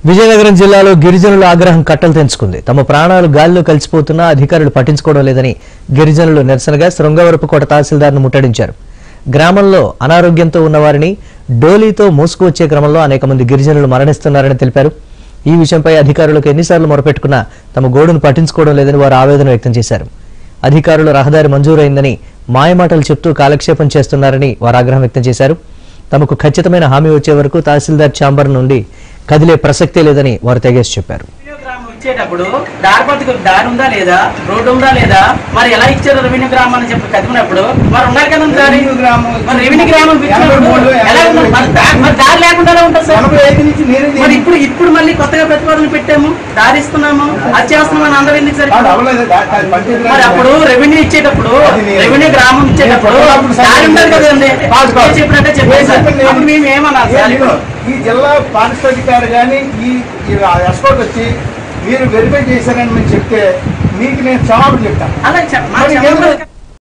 విజయనగరం జిల్లాలో గిరిజనుల ఆగ్రహం కట్టలు తెంచుకుంది తమ ప్రాణాలు గాలిలో కలిసిపోతున్నా అధికారులు పట్టించుకోవడం లేదని గిరిజనులు నిరసనగా శృంగవరపుకోట తహసీల్దార్ను ముట్టడించారు గ్రామంలో అనారోగ్యంతో ఉన్నవారిని డోలీతో మోసుకువచ్చే క్రమంలో అనేక మంది గిరిజనులు మరణిస్తున్నారని తెలిపారు ఈ విషయంపై అధికారులకు ఎన్నిసార్లు మొరపెట్టుకున్నా తమ గోడును పట్టించుకోవడం లేదని వారు ఆవేదన వ్యక్తం చేశారు అధికారులు రహదారి మంజూరైందని మాయమాటలు చెప్తూ కాలక్షేపం చేస్తున్నారని వారు ఆగ్రహం వ్యక్తం చేశారు తమకు ఖచ్చితమైన హామీ వచ్చే వరకు తహసీల్దార్ ఛాంబర్ నుండి కదిలే ప్రసక్తే లేదని వారు తెగేసి చెప్పారు రెవెన్యూ గ్రామం ఇచ్చేటప్పుడు దారి పట్టుకు దారి ఉందా లేదా రోడ్డు ఉందా లేదా మరి ఎలా ఇచ్చారు రెవెన్యూ గ్రామం అని చెప్పి కదిపినప్పుడు మరి ఉండాలి కదా దారి రెవెన్యూ గ్రామం మరి రెవెన్యూ గ్రామం ఇచ్చినప్పుడు ఎనభై మూడు, ఎలా ఎనభై ఉంది? మరి దా- మరి దారి లేకుండా ఎలా ఉంటుంది సార్ ఎనభై ఐదు నుంచి నేనే మరి దీన్ని- ఇప్పుడు ఇప్పుడు మళ్ళీ కొత్తగా ప్రతిపాదన పెట్టాము దారి ఇస్తున్నాము అది చేస్తున్నామని అందరూ ఎందుకు సార్ కాదు, అవ్వలేదు. దా- దా- పంచాయతీ మరి రాజ్ అప్పుడు రెవెన్యూ ఇచ్చేటప్పుడు అది నేను- రెవెన్యూ గ్రామం ఇచ్చేటప్పుడు నేను చెప్పినప్పుడు సార్ దారి ఉండాలి కదండి కాదు, కాదు. మీరు చెప్పినట్టే చెప్పారు సార్ నేను చెప్పింది అప్పుడు మేము ఏమన్నారు ఏ సార్ నేను ఈ జిల్లా పారిశ్రామికారు కానీ ఈ ఈ ఎక్స్పర్ట్ వచ్చి మీరు వెరిఫై చేశారని మీరు చెప్తే మీకు నేను క్షమాపణ చెప్తాను అలా చెప్ప- మా మరి క్షమాపణ- ఎందుకు-